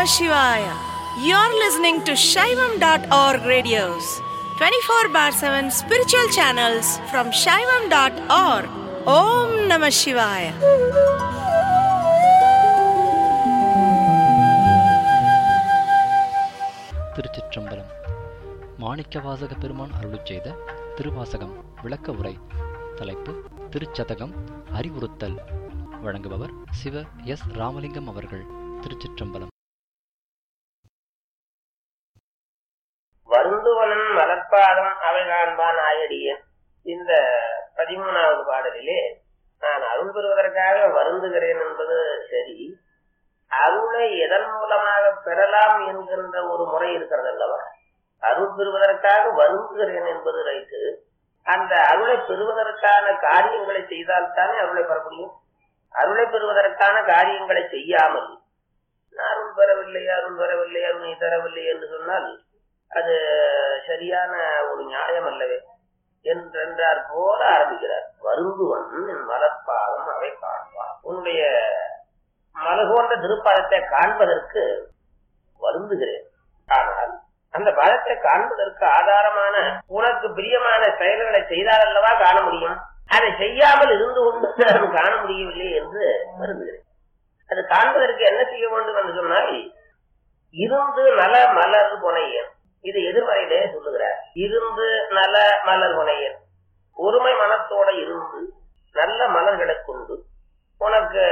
Namah Shivaya. You're listening to Shaivam.org radios, 24 bar 7 spiritual channels from Shaivam.org. Om Namah Shivaya. திருச்சிற்றம்பலம் மாணிக்கவாசக பெருமான் அருளிச் செய்த திருவாசகம் விளக்க உரை தலைப்பு திருச்சதகம் அறிவுறுத்தல் வழங்குபவர் சிவ எஸ் ராமலிங்கம் அவர்கள் திருச்சிற்றம்பலம் வருந்துவனன் மலர்பாதம் அவை காண்பான் ஆயடியன் இந்த பதிமூணாவது பாடலிலே நான் அருள் பெறுவதற்காக வருந்துகிறேன் என்பது சரி அருளை எதன் மூலமாக பெறலாம் என்கின்ற ஒரு முறை இருக்கிறது அல்லவா அருள் பெறுவதற்காக வருந்துகிறேன் என்பது ரைட்டு அந்த அருளை பெறுவதற்கான காரியங்களை செய்தால்தானே அருளை பெற முடியும் அருளை பெறுவதற்கான காரியங்களை செய்யாமல் அருள் பெறவில்லை அருள் பெறவில்லை அருள் நீ தரவில்லை என்று சொன்னால் அது சரியான ஒரு நியாயம் அல்லவே என்றென்றார் போல ஆரம்பிக்கிறார் வருந்துவன் என் மலர்பாதம் அவை காண்பான் உன்னுடைய மலகோன்ற திருப்பாதத்தை காண்பதற்கு வருந்துகிறேன் ஆனால் அந்த பாதத்தை காண்பதற்கு ஆதாரமான உனக்கு பிரியமான செயல்களை செய்தால் அல்லவா காண முடியும் அதை செய்யாமல் இருந்து கொண்டு நான் காண முடியவில்லை என்று வருந்துகிறேன் அது காண்பதற்கு என்ன செய்ய வேண்டும் என்று சொன்னால் இருந்து நல மலர் புனையன் இது எதிர்மறையிலே சொல்லுகிறார் இருந்து நல மலர் புனையன் ஒருமை மனத்தோட இருந்து நல்ல மலர்களை கொண்டு உனக்கு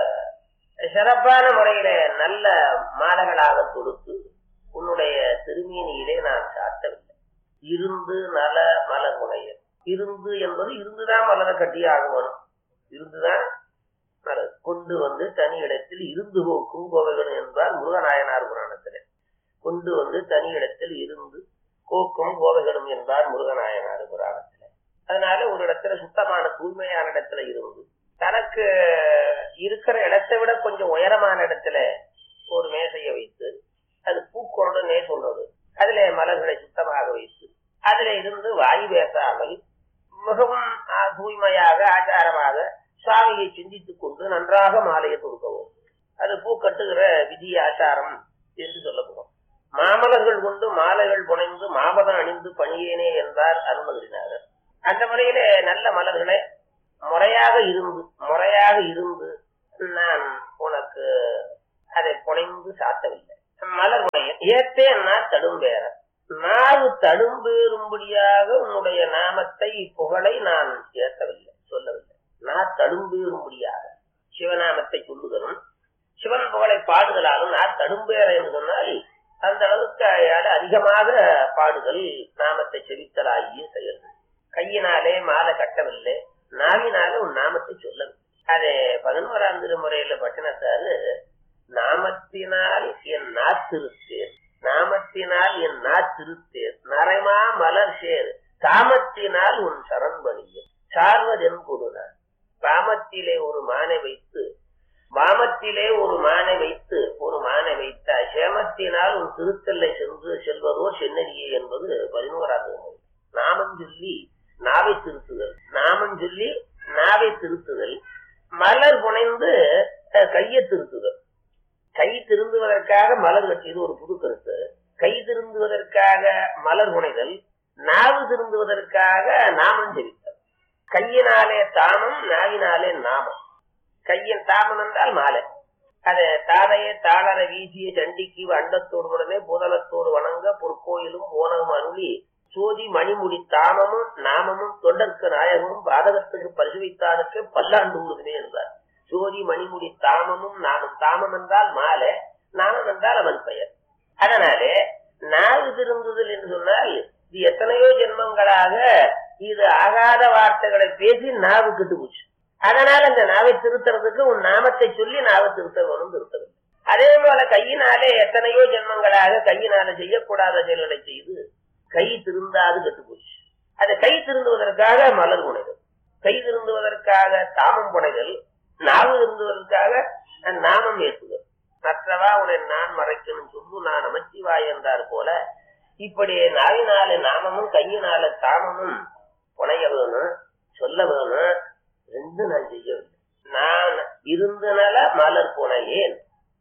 சிறப்பான முறையில நல்ல மாலைகளாக கொடுத்து உன்னுடைய திருமேனியிலே நான் சாத்தவில்லை இருந்து நல மலர் முனையன் இருந்து என்பது இருந்துதான் மலரை கட்டி ஆகணும் இருந்துதான் மலர் கொண்டு வந்து தனி இடத்தில் இருந்து போக்கும் கோவைகள் என்பார் முருகநாயனார் புராணத்திலே கொண்டு வந்து தனி இடத்தில் இருந்து கோக்கும் கோவைகளும் என்பார் முருகநாயனார் புராணத்திலே அதனால ஒரு இடத்துல சுத்தமான தூய்மையான இடத்துல இருந்து தனக்கு இருக்கிற இடத்தை விட கொஞ்சம் உயரமான இடத்துல ஒரு மேசையை வைத்து அது பூக்கொருடனே சொல்றது அதுல மலர்களை சுத்தமாக வைத்து அதுல இருந்து வாயு பேசாமல் மிகவும் ஆ, தூய்மையாக ஆச்சாரமாக சுவாமியை சிந்தித்துக் கொண்டு நன்றாக மாலையை தொடுக்கவும் அது பூ கட்டுகிற விதி ஆச்சாரம் என்று சொல்லப்படும் மாமலர்கள் கொண்டு மாலைகள் புனைந்து மாமதம் அணிந்து பணியேனே என்றார் அருணகிரிநாதர் அந்த முறையிலே நல்ல மலர்களை முறையாக இருந்து முறையாக இருந்து நான் உனக்கு அதை புனைந்து சாத்தவில்லை மலர் புனைய ஏத்தேன்னா தடும்பேற நாவு தடும்பேறும்படியாக உன்னுடைய நாமத்தை புகழை நான் ஏற்கவில்லை சொல்லவில்லை நான் தடும்பேறும்படியாக சிவநாமத்தை சொல்லுதலும் சிவன் புகழை பாடுதலாலும் நான் தடும்பேற என்று சொன்னால் அந்த அளவுக்கு அயால அதிகமாக பாடுதல் நாமத்தை செவித்தலாகிய செயல்கள் கையினாலே மாலை கட்டவில்லை நாவினாலே உன் நாமத்தை சொல்லவில்லை அது பதினோராம் திருமுறையில பட்டினத்தாரு நாமத்தினால் என் நாத்திருத்தேன் நாமத்தினால் என் நாத்திருத்தேன் நரைமா மலர் சேர் காமத்தினால் உன் சரண்பணியும் சார்வதென் கொடுனார் காமத்திலே ஒரு மானை வைத்து வாமத்திலே ஒரு மானை வைத்து ஒரு மானை வைத்த சேமத்தினால் உன் திருத்தல்லை சென்று செல்வதோ சென்னரியே என்பது பதினோராவது நூல். நாமம் சொல்லி நாவை திருத்துதல் நாமம் சொல்லி நாவை திருத்துதல் மலர் புனைந்து அஹ், கையை திருத்துதல் கை திருந்துவதற்காக மலர் கட்டியது ஒரு புது கருத்து கை திருந்துவதற்காக மலர் புனைதல் நாவு திருந்துவதற்காக நாமம் ஜெபித்தல் கையினாலே தாமம் நாவினாலே நாமம் கையின் தாமம் என்றால் மாலை அது தாதையை தாளர வீசிய சண்டிக்கு அண்டத்தோடு உடனே புதலத்தோடு வணங்க பொற்கோயிலும் போனகம் அருளி சோதி மணிமுடி தாமமும் நாமமும் தொண்டர்க்கு நாயகமும் பாதகத்துக்கு பரிசுவித்தானுக்கு பல்லாண்டு ஊதுமே என்றார் சோதி மணிமுடி தாமமும் நாமம் தாமம் என்றால் மாலை நாமம் என்றால் அவன் பெயர் அதனாலே நாவு திருந்துதல் என்று சொன்னால் இது எத்தனையோ ஜென்மங்களாக இது ஆகாத வார்த்தைகளை பேசி நாவு கெட்டு போச்சு அதனால அந்த நாவை திருத்துறதுக்கு உன் நாமத்தை சொல்லி நாவை திருத்த வேணும் திருத்தவில்லை அதே போல கையினாலே எத்தனையோ ஜென்மங்களாக கையினால செய்யக்கூடாத செயல்களை செய்து கை திருந்தாது கெட்டு போச்சு அதை கை திருந்துவதற்காக மலர் புனைதல் கை திருந்துவதற்காக தாமம் புனைதல் நாவு திருந்துவதற்காக நாமம் ஏற்றுதல் மற்றவா உன்னை நான் மறைக்கணும் சொல்லு நான் அமைச்சிவாய் என்றார் போல இப்படி நாவினால நாமமும் கையினால தாமமும் புனைய வேணும் சொல்ல வேணும் ரெண்டு நான் செய்யவில்லை நான் இருந்தனால மலர் புனையேன்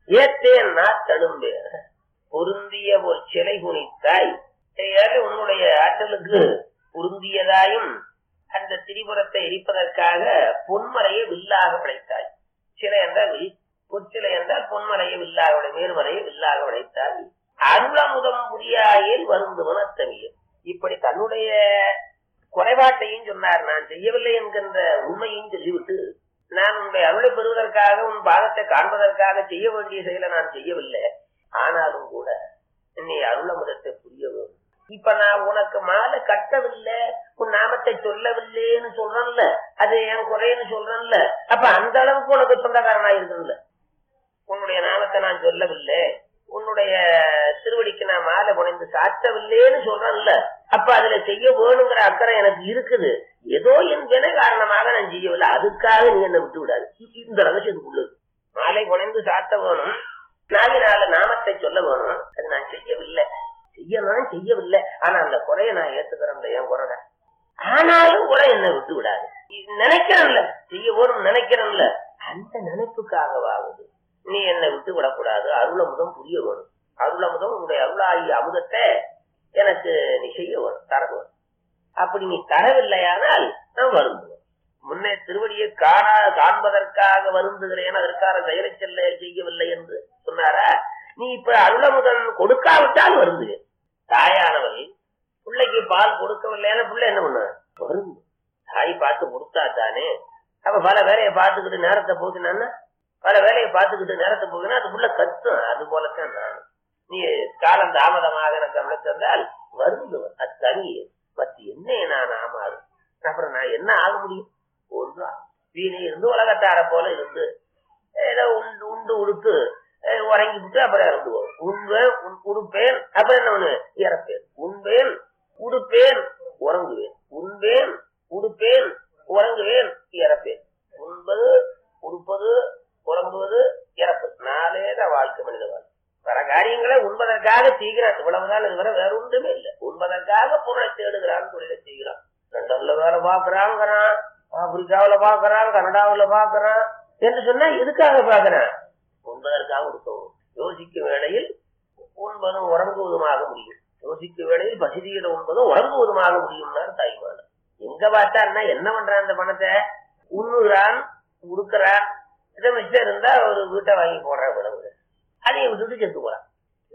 ஏத்தேன் நாத்தழும்பே பொருந்திய ஒரு சிலை குனித்தாய் ஏழை உன்னுடைய ஆற்றலுக்கு பொருந்தியதாயும் அந்த திரிபுரத்தை எரிப்பதற்காக பொன்மலையை வில்லாக படைத்தாய் சிலை என்றால் வில் பொற்சிலை என்றால் பொன்மலையை வில்லாக உடை மேல்மலையை வில்லாக உடைத்தாய் அருளமுதம் புரியாயில் வருந்துவன் அத்தமியம் இப்படி தன்னுடைய குறைபாட்டையும் சொன்னார் நான் செய்யவில்லை என்கின்ற உண்மையும் சொல்லிவிட்டு நான் உன்னுடைய அருளை பெறுவதற்காக உன் பாதத்தை காண்பதற்காக செய்ய வேண்டிய செயலை நான் செய்யவில்லை ஆனாலும் கூட நீ அருளமுதத்தை புரிய வேண்டும் இப்ப நான் உனக்கு மாலை கட்டவில்லை உன் நாமத்தை சொல்லவில்லைன்னு சொல்றேன்ல அது என் குறைன்னு சொல்றேன்ல அப்ப அந்த அளவுக்கு உனக்கு சொந்தக்காரனா இருக்கணும்ல உன்னுடைய நாமத்தை நான் சொல்லவில்லை உன்னுடைய திருவடிக்கு நான் மாலை புனைந்து சாத்தவில்லைன்னு சொல்றேன்ல அப்ப அதுல செய்ய வேணுங்கிற அக்கறை எனக்கு இருக்குது ஏதோ என் வினை காரணமாக நான் செய்யவில்லை அதுக்காக நீ என்ன விட்டு விடாது இந்த ரகசியத்துக்குள்ளது மாலை புனைந்து சாத்த வேணும் நாளினால நாமத்தை சொல்ல வேணும் அது நான் செய்யவில்லை செய்யலாம் செய்யவில்லை ஆனா அந்த குறைய நான் ஏத்துக்கிறேன்ல என் குறை ஆனாலும் கூட என்ன விட்டு விடாது நினைக்கிறேன்ல செய்ய வேணும் நினைக்கிறேன்ல அந்த நினைப்புக்காகவாகுது நீ என்னை விட்டு விடக்கூடாது அருளமுதம் புரிய வேணும் அருளமுதம் உன்னுடைய அருளாகி அமுதத்தை எனக்கு நீ செய்ய வேணும் தர வேணும் அப்படி நீ தரவில்லையானால் நான் வருந்துவேன் முன்னே திருவடியை காணா காண்பதற்காக வருந்துகிறேன் அதற்காக செயலை செல்ல செய்யவில்லை என்று சொன்னாரா நீ இப்ப அருளமுதன் கொடுக்காவிட்டால் வருந்துவேன் தாயானவள் பிள்ளைக்கு பால் கொடுக்கவில்லைன்னா பிள்ளை என்ன பண்ண வருந்து தாய் பார்த்து கொடுத்தா தானே அப்ப பல வேலையை பார்த்துக்கிட்டு நேரத்தை போக்கினான்னா பல வேலையை பார்த்துக்கிட்டு நேரத்தை போக்கினா அது புள்ள கத்தும் அது போலத்தான் நான் நீ காலம் தாமதமாக எனக்கு அருளை தந்தால் வருந்துவன் அது தனி மத்தி என்ன நான் ஆமாறு அப்புறம் நான் என்ன ஆக முடியும் ஒன்றா வீணை இருந்து உலகத்தார போல இருந்து ஏதோ உண்டு உண்டு உடுத்து அஹ் உறங்கி விட்டு அப்புறம் இறந்துவோம் உண்பேன் உன்- உடுப்பேன் அப்புறம் என்ன ஒண்ணு இறப்பேன் உண்பேன் உடுப்பேன் உறங்குவேன் உண்பேன் உடுப்பேன் உறங்குவேன் இறப்பேன் உண்பது உடுப்பது உறங்குவது இறப்பது நாளே தான் வாழ்க்கை மனித வாழ்க்கை பல காரியங்களை உண்பதற்காக செய்கிறான் இவ்வளவுதான் இதுவரை வேற ஒன்றுமே இல்லை உண்பதற்காக பொருளை தேடுகிறான் தொழிலை செய்கிறான் லண்டன்ல வேலை பாக்குறாங்கிறான் ஆப்பிரிக்காவுல பாக்குறான் கனடாவுல பாக்குறான் என்று சொன்னா எதுக்காக பாக்குறான் உண்பதற்காக இருக்கவும் யோசிக்க வேளையில் உண்பதும் உறங்குவதுமாக முடியும் யோசிக்க வேளையில் பசிதியில உண்பதும் உறங்குவதுமாக முடியும்னார் தாய்மான எங்க பார்த்தான்னா என்ன பண்றான் அந்த பணத்தை உண்ணுகிறான் உடுக்கிறான் இதை மிச்சம் இருந்தா ஒரு வீட்டை வாங்கி போடுற விளவுது அதையும் விட்டுட்டு செத்து போறான்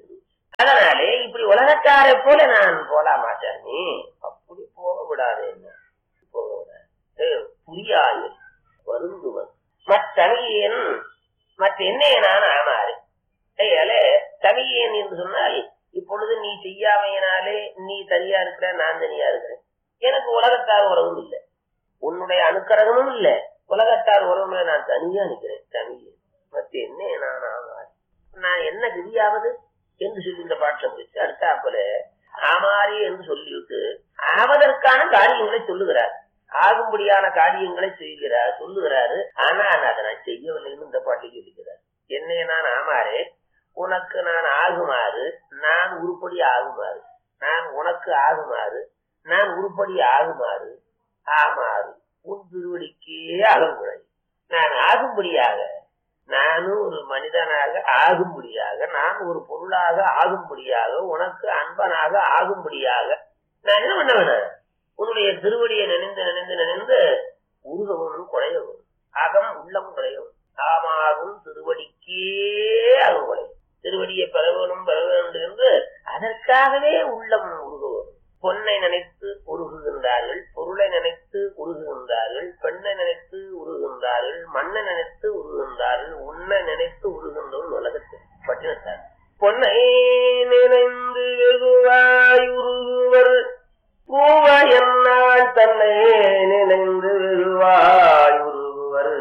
அதனாலே இப்படி உலகத்தாரை போல நான் போலாமா சாமி அப்படி போக விடாது என்ன போக விடாது ஏய், புரியாயில் வருந்துவன் மற்றமியன் மற்ற என்னைய நான் ஆனாரு ஐயாலே தமியன் என்று சொன்னால் இப்பொழுது நீ செய்யாமையினாலே நீ தனியா இருக்கிற நான் தனியா இருக்கிறேன் எனக்கு உலகத்தார் உறவும் இல்லை உன்னுடைய அனுக்கரகமும் இல்லை உலகத்தார் உறவுல நான் தனியா நிற்கிறேன் தமியன் மற்ற என்ன நான் ஆமாறு நான் என்ன கதியாவது என்று சொல்லி இந்த பாட்டில் முடிச்சு அடுத்தாப்புல ஆமாரி என்று சொல்லிவிட்டு ஆவதற்கான காரியங்களை சொல்லுகிறார் ஆகும்படியான காரியங்களை செய்கிறார் சொல்லுகிறாரு ஆனா அதை நான் செய்யவில்லைன்னு இந்த பாட்டில் சொல்லுகிறார் என்னை நான் ஆமாறே உனக்கு நான் ஆகுமாறு நான் உருப்படி ஆகுமாறு நான் உனக்கு ஆகுமாறு நான் உருப்படி ஆகுமாறு ஆமாறு உன் திருவடிக்கே அகங்குழை நான் ஆகும்படியாக நானும் ஒரு மனிதனாக ஆகும்படியாக நான் ஒரு பொருளாக ஆகும்படியாக உனக்கு அன்பனாக ஆகும்படியாக நான் என்ன பண்ண வேணும் உன்னுடைய திருவடியை நினைந்து நினைந்து நினைந்து உருகவும் குறையவும் அகம் உள்ளம் குறையவும் ஆமாறும் திருவடிக்கே அகம் குறையும் திருவடியை பெற வேணும் பெற வேண்டும் என்று அதற்காகவே உள்ளம் உருகவும் பொன்னை நினைத்து உருகுகின்றார்கள் பொருளை நினைத்து உருகுகின்றார்கள் பெண்ணை நினைத்து உருகுகின்றார்கள் மண்ணை நினைத்து உருகுகின்றார்கள் உன்னை நினைத்து உருகின்றவன் உலகத்தில் பட்டினத்தார் பொன்னை நினைந்து வெகுவாய் உருகுவர் பூவ என்னால் தன்னை நினைந்து வெகுவாய் உருகுவர்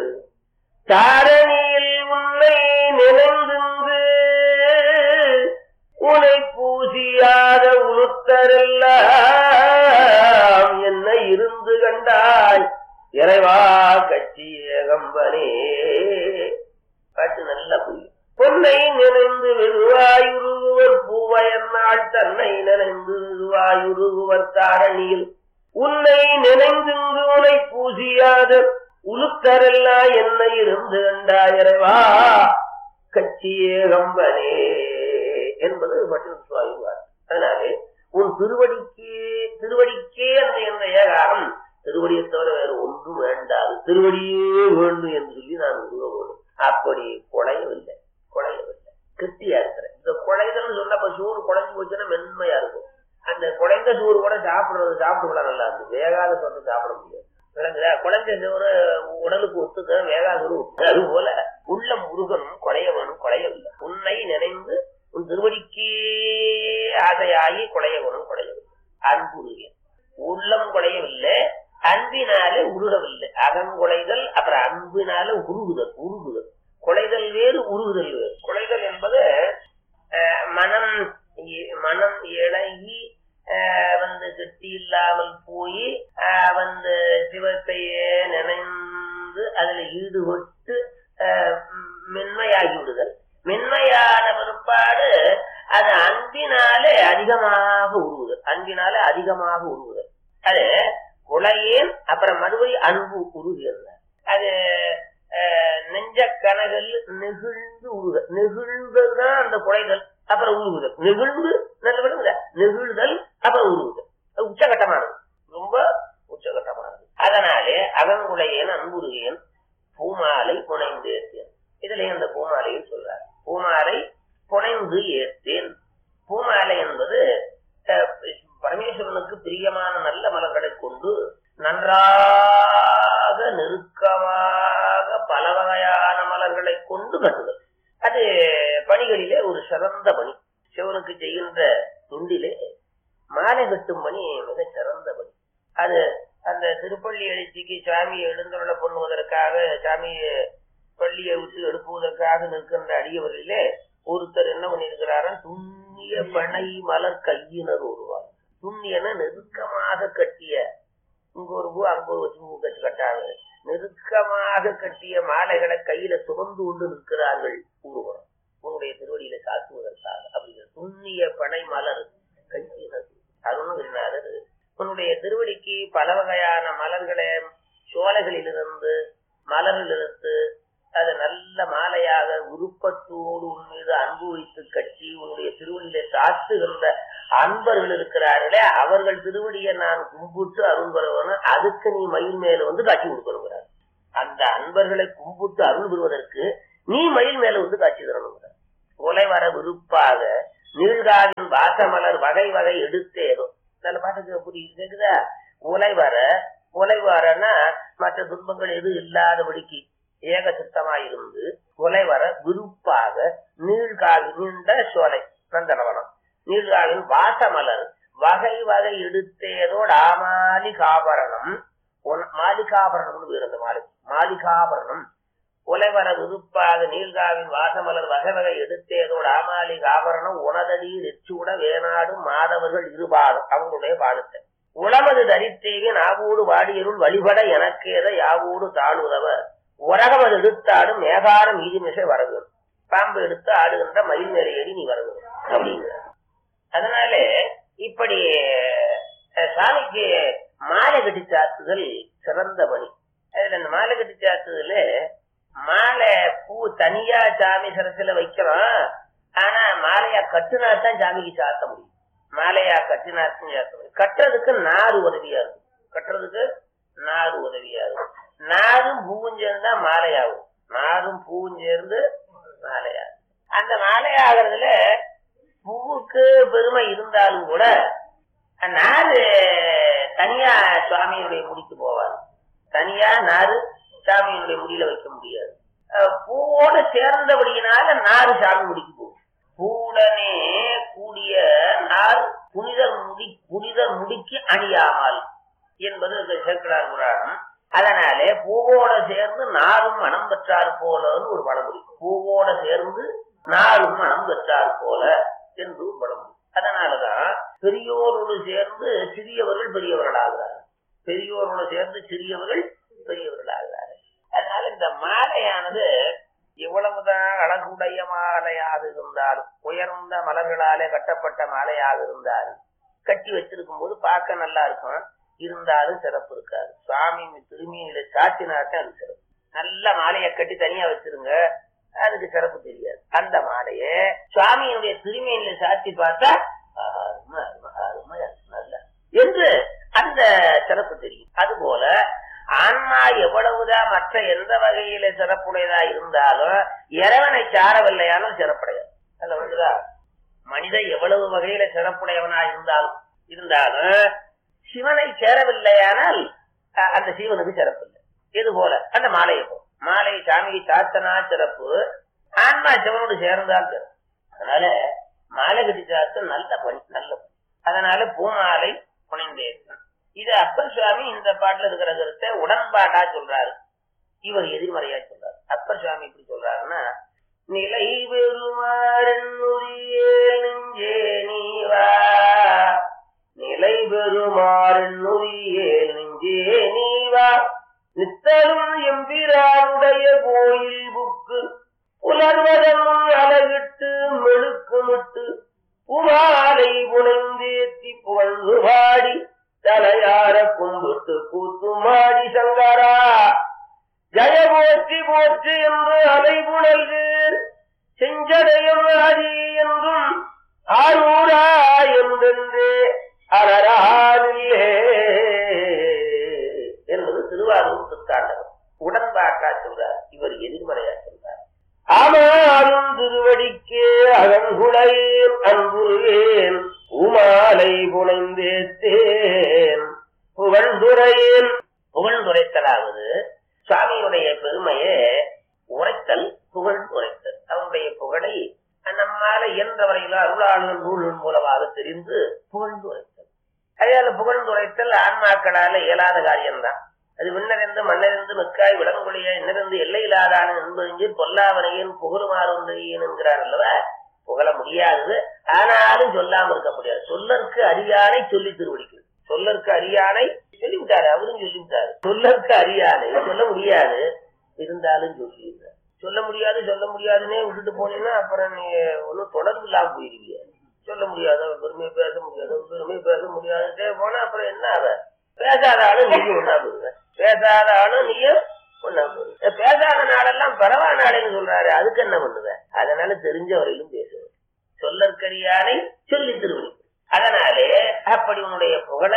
தாரணியில் உன்னை நினைந்து உனை பூசியாத உளுத்தரெல்லாம் என்ன இருந்து கண்டாய் இறைவா கட்சி ஏகம்பனே பாட்டு நல்லா புரியும் பொன்னை நினைந்து வெகுவாயுருகுவர் பூவயன்னாள் தன்னை நினைந்து வெகுவாயுருகுவர் தாரணியில் உன்னை நினைந்துங்கு உனை பூசியாத உளுத்தரெல்லாம் என்ன இருந்து கண்டாய் இறைவா கச்சியேகம்பனே என்பது பட்டின சுவாமி வார் அதனாலே உன் திருவடிக்கு திருவடிக்கே அந்த என்ற ஏகாரம் திருவடியை தவிர வேற ஒன்றும் வேண்டாது திருவடியே வேண்டும் என்று சொல்லி நான் உருவ வேணும் அப்படி குழையவில்லை குழையவில்லை கெட்டியா இருக்கிறேன் இந்த குழைதல் சொன்னப்ப சூடு குழைஞ்சு போச்சுன்னா மென்மையா இருக்கும் அந்த குழைந்த சோறு கூட சாப்பிடுறது சாப்பிட்டு கூட நல்லா இருக்கு வேகாத சோறு சாப்பிட முடியாது விளங்குதா குழந்தை சோறு உடலுக்கு ஒத்துக்க வேகாத சோறு ஒத்துக்க அது போல உள்ள முருகனும் குழையவனும் குழையவில்லை உன்னை நினைந்து உன் திருவடிக்கே ஆசையாகி குழையவனும் குழையவில்லை அன்புருகன் உள்ளம் குழையவில்லை அன்பினாலே உருகவில்லை அகங்குலைதல் அப்புறம் அன்பினால உருகுதல் உருகுதல் குலைதல் வேறு உருகுதல் வேறு குலைதல் என்பது அஹ், மனம் இ- மனம் இழகி அஹ், வந்து கெட்டி இல்லாமல் போய் அஹ், வந்து சிவத்தையே நினைந்து அதுல ஈடுபட்டு அஹ், ம், மென்மையாகி விடுதல் மென்மையான பிற்பாடு அது அன்பினாலே அதிகமாக உருகுதல் அன்பினாலே அதிகமாக உருகுதல் அது குலையேன் அப்புறம் மறுபடி அன்பு உருகிறது அது அஹ், நெஞ்ச கனகல் நெகிழ்ந்து உருக நெகிழ்ந்ததுதான் அந்த குலைதல் அப்புறம் உருகுதல் நெகிழ்ந்து நல்ல விடுங்க நெகிழ்தல் அப்புறம் உருகுதல் அது உச்சகட்டமானது ரொம்ப உச்சகட்டமானது அதனாலே அகங்குலையேன் அன்புருகேன் பூமாலை புனைந்து ஏற்றேன் இதுல அந்த பூமாலையை சொல்றார் பூமாலை புனைந்து ஏற்றேன் பூமாலை என்பது அஹ், பரமேஸ்வரனுக்கு பிரியமான நல்ல மலர்களை கொண்டு நன்றாக நெருக்கமாக பல வகையான மலர்களை கொண்டு கட்டுதல் அது பணிகளிலே ஒரு சிறந்த பணி சிவனுக்கு செய்கின்ற துண்டிலே மாலை கட்டும் பணி மிக சிறந்த பணி அது அந்த திருப்பள்ளி எழுச்சிக்கு சாமியை எழுந்தருள பண்ணுவதற்காக சாமியை பள்ளியை விட்டு எழுப்புவதற்காக நிற்கின்ற அடியவர்களிலே ஒருத்தர் என்ன பண்ணியிருக்கிறாரா துண்ணிய பனை மலர் கையினர் ஒருவார் துண்ணியன நெருக்கமாக கட்டிய இங்க ஒரு பூ அங்க ஒரு பூ கட்டி கட்டாங்க நெருக்கமாக கட்டிய மாலைகளை கையில சுமந்து கொண்டு நிற்கிறார்கள் ஊர்வலம் உன்னுடைய திருவடியில சாத்துவதற்காக அப்படிங்கிற துண்ணிய பனை மலர் கையினர் அருணகிரிநாதர் உன்னுடைய திருவடிக்கு பல வகையான மலர்களை சோலைகளிலிருந்து மலரில் எடுத்து அது நல்ல மாலையாக விருப்பத்தோடு உன் மீது அன்பு வைத்து கட்டி உன்னுடைய திருவடியில சாத்துகின்ற அன்பர்கள் இருக்கிறார்களே அவர்கள் திருவடியை நான் கும்பிட்டு அருள் பெறவனும் அதுக்கு நீ மயில் மேல வந்து காட்சி கொடுக்கணுங்கிறார் அந்த அன்பர்களை கும்பிட்டு அருள் பெறுவதற்கு நீ மயில் மேல வந்து காட்சி தரணுங்கிறார் கொலை வர விருப்பாக நீழ்காவின் வாசமலர் வகை வகை எடுத்தேதோ நல்ல பாட்டுக்கு புரியுது கேக்குதா உலை வர உலை வரன்னா மற்ற துன்பங்கள் எதுவும் இல்லாதபடிக்கு ஏக சித்தமாயிருந்து கொலை வர விருப்பாக நீழ்காவி நீண்ட சோலை நந்தனவனம் நீழ்காவின் வாசமலர் வகை வகை எடுத்தேதோடு ஆமாலி காபரணம் உன்- மாலிகாபரணம்னு பேர் அந்த மாலை மாலிகாபரணம் உலைவர விருப்பாக நீழ்காவின் வாசமலர் வகை வகை எடுத்தேதோடு ஆமாலி காபரணம் உனதடி நெச்சூட வேணாடு மாதவர்கள் இருபாடும் அவங்களுடைய பாடத்தை உளமது தரித்தேவி நாவோடு வாடியருள் வழிபட எனக்கேத யாவோடு தாழுதவர் உரகமது எடுத்தாடும் மேகாரம் மீதிமிசை வரவேன் பாம்பு எடுத்து ஆடுகின்ற மயில் மேலே ஏறி நீ வரவேன் அப்படிங்கிற அதனால இப்படி அஹ், சாமிக்கு மாலை கட்டி சாத்துதல் சிறந்த பணி அதுல இந்த மாலை கட்டி சாத்துதல மாலை பூ தனியா சாமி சரத்துல வைக்கிறோம் ஆனா மாலையா கட்டுனா தான் சாமிக்கு சாத்த முடியும் மாலையா கட்டினா தான் சாத்த முடியும் கட்டுறதுக்கு நாறு உதவியா இருக்கும் கட்டுறதுக்கு நாறு உதவியா இருக்கும் நாரும் பூவும் சேர்ந்தா மாலையாகும் நாரும் பூவும் சேர்ந்து மாலையாகும் அந்த மாலையாகிறதுல பூவுக்கு பெருமை இருந்தாலும் கூட நாறு தனியா சுவாமியுடைய முடிக்கு போவாது தனியா நாறு சாமியினுடைய முடியில வைக்க முடியாது அஹ் பூவோட சேர்ந்தபடியினால நாறு சாமி முடிக்கு போகும் பூவுடனே கூடிய நார் புனிதர் முடி புனிதர் முடிக்கு அணியாமல் என்பது இந்த சேக்கடார் புராணம் அதனாலே பூவோட சேர்ந்து நாரும் மனம் பெற்றார் போலன்னு ஒரு பழமொழி பூவோட சேர்ந்து நாரும் மனம் பெற்றார் போல என்று ஒரு பழமொழி அதனாலதான் பெரியோரோடு சேர்ந்து சிறியவர்கள் பெரியவர்கள் ஆகிறார்கள் பெரியோரோடு சேர்ந்து சிறியவர்கள் பெரியவர்கள் ஆகிறார்கள் அதனால இந்த மாலையானது எவ்வளவுதான் அழகுடைய மாலையாக இருந்தாலும் உயர்ந்த மலர்களாலே கட்டப்பட்ட மாலையாக இருந்தாலும் கட்டி வச்சிருக்கும் போது பார்க்க நல்லா இருக்கும் இருந்தாலும் சிறப்பு இருக்காது சுவாமி திரும்பியில சாத்தினாத்தான் அது சிறப்பு நல்ல மாலையை கட்டி தனியா வச்சிருங்க அதுக்கு சிறப்பு தெரியாது அந்த மாலைய சுவாமியினுடைய திருமையில சாத்தி பார்த்தா ஆஹா, அருமை, அருமை, அருமை, நல்ல என்று அந்த சிறப்பு தெரியும் அதுபோல ஆன்மா எவ்வளவுதான் மற்ற எந்த வகையில சிறப்புடையதா இருந்தாலும் இறைவனை சாரவில்லையாலும் சிறப்புடையது அதுல வந்துதா மனிதன் எவ்வளவு வகையில சிறப்புடையவனா இருந்தாலும் இருந்தாலும் சிவனை சேரவில்லையானால் அஹ், அந்த சிவனுக்கு சிறப்பு இல்லை இது போல அந்த மாலையை போ மாலை சாமிக்கு சாத்தனா சிறப்பு ஆன்மா சிவனோடு சேர்ந்தால் சிறப்பு அதனால மாலை கட்டி சாத்த நல்ல பணி நல்ல பணி அதனால பூமாலை புனைந்தேன் இது அப்பர் சுவாமி இந்த பாட்டுல இருக்கிற கருத்தை உடன்பாட்டா சொல்றாரு இவர் எதிர்மறையா சொல்றாரு அப்பர் சுவாமி இப்படி சொல்றாருன்னா நிலை பெறுமாறே நெஞ்சே நீவா நிலை பெறுமாறே நெஞ்சே நீவா நித்தரும் எம்பிரானுடைய கோயில் புக்கு புலர்வதன் அழகிட்டு மெழுக்குமிட்டு புமாலை புனைந்தேத்தி புகழ்ந்து பாடி தலையார கும்பிட்டு கூத்துமாடி சங்கரா ஜய போற்றி போற்றி என்று அலைபுணல்கீர் செஞ்சடையும் ஆதி என்றும் ஆரூரா என்றென்றே அலரானில்லே என்பது திருவாரூர் புத்தாண்டகம் உடன்பாட்டா சொல்றார் இவர் எதிர்மறையா சொல்றார் ஆமாறும் திருவடிக்கே அகங்குளையேன் அன்புருவேன் உமாலை புனைந்தேத்தேன் புகழ்ந்துரையேன் புகழ்ந்துரைத்தலாவது சுவாமியுடைய பெருமையை உரைத்தல் புகழ் உரைத்தல் அவருடைய புகழை நம்மால இயன்ற வரையில அருளாளர் நூலின் மூலமாக தெரிந்து புகழ்ந்து உரைத்தல் அதனால புகழ்ந்து உரைத்தல் ஆன்மாக்களால இயலாத காரியம்தான் அது விண்ணறிந்து மண்ணறிந்து மிக்காய் விளங்குடைய இன்னிருந்து எல்லை இல்லாதான என்பது பொல்லாவனையின் புகழுமாறு ஒன்றையேன் என்கிறார் அல்லவா புகழ முடியாதது ஆனாலும் சொல்லாம இருக்க முடியாது சொல்லற்கு அறியானை சொல்லி திருவடிக்கு சொல்லற்கு அறியானை சொல்லிவிட்டாரு அவரும் சொல்லிவிட்டாரு சொல்லற்கு அறியானை சொல்ல முடியாது இருந்தாலும் சொல்லிடுறார் சொல்ல முடியாது சொல்ல முடியாதுன்னே விட்டுட்டு போனீங்கன்னா அப்புறம் நீ ஒன்னும் தொடர்பு இல்லாம போயிருவீங்க சொல்ல முடியாது அவன் பெருமையை பேச முடியாது அவன் பெருமையை பேச முடியாதுட்டே போனா அப்புறம் என்ன அவ பேசாத ஆளும் நீயும் ஒன்னா போயிருவ பேசாத ஆளும் நீயும் ஒன்னா போயிருவ பேசாத நாளெல்லாம் பரவா நாளைன்னு சொல்றாரு அதுக்கு என்ன பண்ணுவ அதனால தெரிஞ்ச வரையிலும் பேசுவேன் சொல்லற்கரியானை சொல்லி திருவடி அதனாலே அப்படி உன்னுடைய புகழ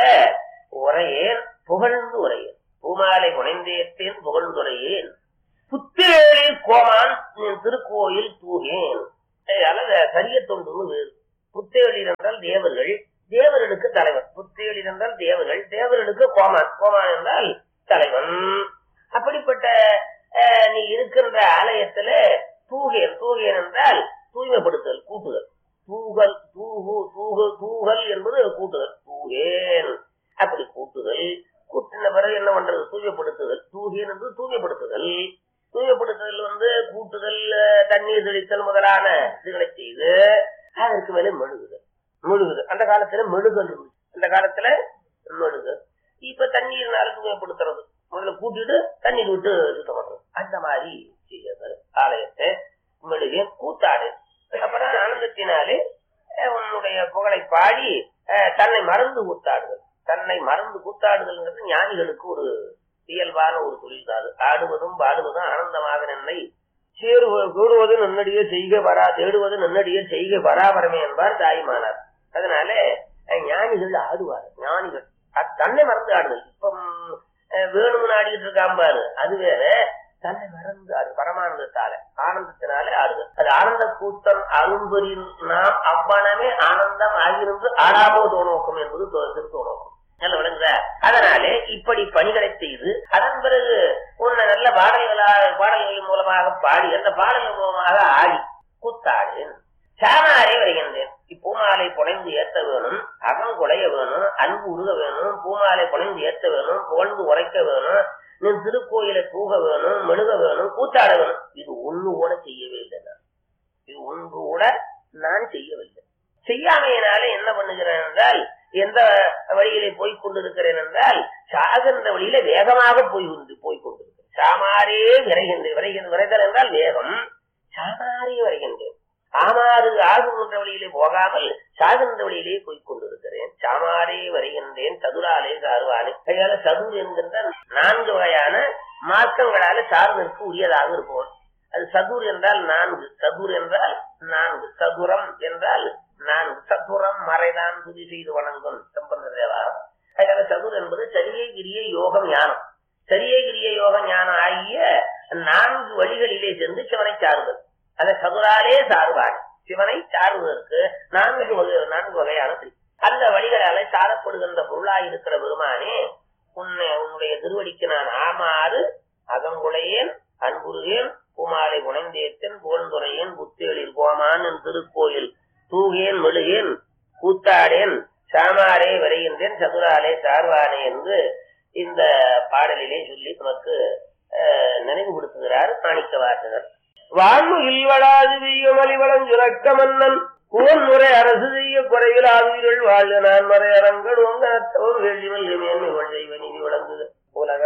உரையேன் புகழ்ந்து உரையேன் பூமாலை புனைந்தேத்தேன் புகழ்ந்துரையேன் புத்தேளில் கோமான் நின் திருக்கோயில் தூகேன் அதனால சரிய தொண்டுன்னு வேறு புத்தேளிர் என்றால் தேவர்கள் தேவர்களுக்கு தலைவன் புத்தேளிர் என்றால் தேவர்கள் தேவர்களுக்கு கோமான் கோமான் என்றால் தலைவன் அப்படிப்பட்ட அஹ், நீ இருக்கின்ற ஆலயத்துல தூகேன் தூகேன் என்றால் தூய்மைப்படுத்தல் கூட்டுதல் தூகல் தூகு தூகு தூகல் என்பது கூட்டுதல் தூகேன் அப்படி கூட்டுதல் கூட்டின பிறகு என்ன பண்றது தூய்மைப்படுத்துதல் தூகேன் என்று தூய்மைப்படுத்துதல் தூய்மைப்படுத்துதல் வந்து கூட்டுதல் அஹ், தண்ணீர் தெளித்தல் முதலான இதுகளை செய்து அதற்கு மேல மெழுகுதல் மெழுகுதல் அந்த காலத்துல மெழுகல் இருந்துச்சு. அந்த காலத்துல மெழுகு இப்ப தண்ணீர்னால தூய்மைப்படுத்துறது முதல்ல கூட்டிட்டு தண்ணீர் விட்டு சுத்தம் பண்றது அந்த மாதிரி செய்யறது ஆலயத்தை மெழுகு கூத்தாடு அப்புறம் ஆனந்தத்தினாலே அஹ், உன்னுடைய புகழை பாடி அஹ், தன்னை மறந்து கூத்தாடுதல் தன்னை மறந்து கூத்தாடுதல்ங்கிறது ஞானிகளுக்கு ஒரு இயல்பான ஒரு தொழில் தான் அது ஆடுவதும் பாடுவதும் ஆனந்தமாக நின்னை சேருவது கூடுவது நன்னடியே செய்க வரா தேடுவது நன்னடியே செய்க பராபரமே என்பார் தாய்மானார் அதனால அஹ், ஞானிகள் ஆடுவார் ஞானிகள் அது தன்னை மறந்து ஆடுதல் இப்ப ம், அஹ், வேணும்னு ஆடிக்கிட்டு இருக்கான் பாரு அது வேற தன்னை மறந்து ஆடு பரமானந்தத்தால ஆனந்தத்தினாலே ஆடுதல் அது ஆனந்த கூட்டம் அரும்பொறில் நாம் அவ்வனமே ஆனந்தம் ஆகியிருந்து ஆடாமோ தோணோக்கம் என்பது தோ- திருத்தோணோக்கம் நல்ல விளங்குதா அதனாலே இப்படி பணிகளை செய்து அதன் பிறகு உன்னை நல்ல பாடல்களா பாடல்கள் மூலமாக பாடி அந்த பாடல்கள் மூலமாக ஆடி கூத்தாடேன் சாமாரே வருகின்றேன் இப்பூமாலை புனைந்து ஏத்த வேணும் அகம் குலைய வேணும் அன்பு உருக வேணும் பூமாலை புனைந்து ஏத்த வேணும் புகழ்ந்து உரைக்க வேணும் நின் திருக்கோயிலை தூக வேணும் மெழுக வேணும் கூத்தாட வேணும் இது ஒண்ணு கூட செய்யவே இல்லை நான் இது ஒன்று கூட நான் செய்யவில்லை செய்யாமையினால என்ன பண்ணுகிறேன் என்றால் எந்த வழியிலே போய் கொண்டிருக்கிறேன் என்றால் சாகின்ற வழியில வேகமாக போய் கொண்டு போய் கொண்டிருக்கிறேன் சாமாரே விரைகின்றேன் விரைகின்ற விரைதல் என்றால் வேகம் சாமாரே வரைகின்றேன் ஆமாறு ஆகுகின்ற வழியிலே போகாமல் சாகின்ற வழியிலே போய் கொண்டிருக்கிறேன் சாமாரே வருகின்றேன் சதுராலே சார்வாலே கையால சதுர் என்கின்ற நான்கு வகையான மார்க்கங்களால சார்ந்தற்கு உரியதாக இருப்போம் அது சதுர் என்றால் நான்கு சதுர் என்றால் நான்கு சதுரம் என்றால் நான்கு சதுரம் மறைதான் துதி செய்து வணங்கும் சம்பந்த தேவாரம் அதனால சதுர் என்பது சரியை கிரிய யோகம் ஞானம் சரியை கிரிய யோக ஞானம் ஆகிய நான்கு வழிகளிலே சென்று சிவனை சாருதல் அதை சதுராலே சாருவான் சிவனை சாருவதற்கு நான்கு வகை- நான்கு வகையான வழி. அந்த வழிகளால சாரப்படுகின்ற பொருளாயிருக்கிற பெருமானே உன்னை உன்னுடைய திருவடிக்கு நான் ஆமாறு அகங்குளையேன் அன்புருகேன் பூமாலை உணைந்தேத்தன் போன்துறையேன் புத்தேளில் கோமான் என் திருக்கோயில் தூகேன் மெழுகேன் கூத்தாடேன் சாமாரே வரைகின்றேன் சதுராலே சார்வானே என்று இந்த பாடலிலே சொல்லி நமக்கு அஹ், நினைவுபடுத்துகிறார் மாணிக்க வாசகர் வாழ்வு இல்வடாது வீயமலி வளஞ்சுரக்க மன்னன் கோன் முறை அரசு செய்ய குறைவில் ஆவிகள் வாழ்க நான் மறை அரங்கடு உங்க வேள்வி மேன்மை கொள்கை நீதி விளங்குது உலக